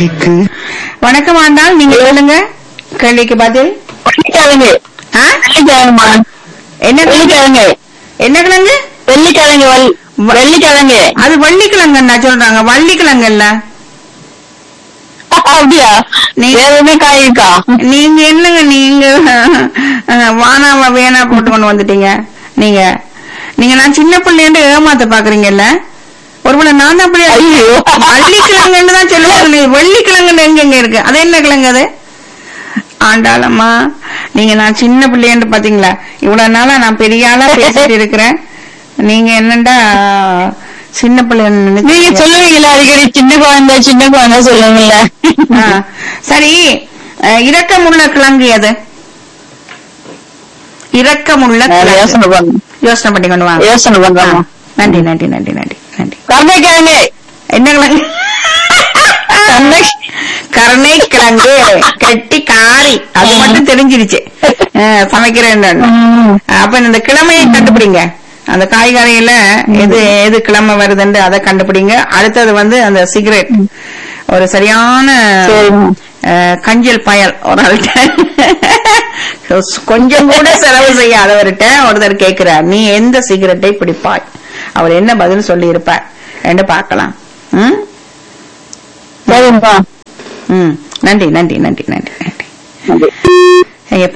கேக்கு வணக்கம் ஆண்டாள் நீங்க சொல்லுங்க கேள்விக்கு பதில் வெள்ளிக்கிழங்கு ஆ? வெள்ளிக்கிழங்குமா என்ன வெள்ளிக்கிழங்கு என்ன கிழங்கு வெள்ளிக்கிழங்கு வல்- வெள்ளிக்கிழங்கு அது வள்ளிக்கிழங்குன்னா சொல்றாங்க வள்ளிக்கிழங்கு இல்ல அப்படியா நீ- வேற எதுவுமே காய் இருக்கா நீங்க என்னங்க நீங்க அஹ், வானாவ வேணா போட்டு கொண்டு வந்துட்டீங்க நீங்க நீங்க நான் சின்ன பிள்ளைன்னு ஏமாத்த பாக்குறீங்கல்ல ஒருவேளை நான் தான் அப்படியே ஐயோ. வள்ளிக்கிழங்குன்னு தான் சொல்லுவாங்க நீ வெள்ளிக்கிழங்குன்னு எங்க எங்க இருக்கு அது என்ன கிழங்கு அது ஆண்டாளம்மா நீங்க நான் சின்ன பிள்ளைன்னு பாத்தீங்களா இவ்வளவு நாளா நான் பெரிய ஆளா பேசிட்டு இருக்கிறேன் நீங்க என்னண்டா சின்ன பிள்ளைன்னு நீங்க நினைச்சீங்க. சொல்லுவீங்களா அடிக்கடி சின்ன குழந்தை சின்ன குழந்தை சொல்லுவீங்கல்ல ஆ, சரி அஹ், இரக்கமுள்ள கிழங்கு எது இரக்கமுள்ள நான் கிழங்கு. யோசனை பண்ணு யோசனை பண்ணி கொண்டு வாங்க யோசனை ஆ, பண்றோம் நன்றி நன்றி நன்றி நன்றி நன்றி கருணைக்கிழங்கு என்ன கிழங்கு கருணை கருணை கிழங்கு கெட்டி காரி அது மட்டும் தெரிஞ்சிருச்சு அஹ், சமைக்கிறேன் ம். அப்ப இந்த கிழமையை கண்டுபிடிங்க அந்த காய்கறியில எது எது கிழமை வருதுன்னு அதை கண்டுபிடிங்க அடுத்தது வந்து அந்த சிகரெட் ஒரு சரியான சரிம்மா. அஹ், கஞ்சல் பயல் ஒரு ஆள்கிட்ட கொஞ்சம் கூட செலவு செய்யாதவர்கிட்ட ஒருத்தர் கேட்கிறார் நீ எந்த சிகரெட்டை பிடிப்பாய் அவர் என்ன பதில் சொல்லி இருப்பார் என்று பார்க்கலாம் ம்? சரிப்பா ம் நன்றி நன்றி நன்றி நன்றி நன்றி நன்றி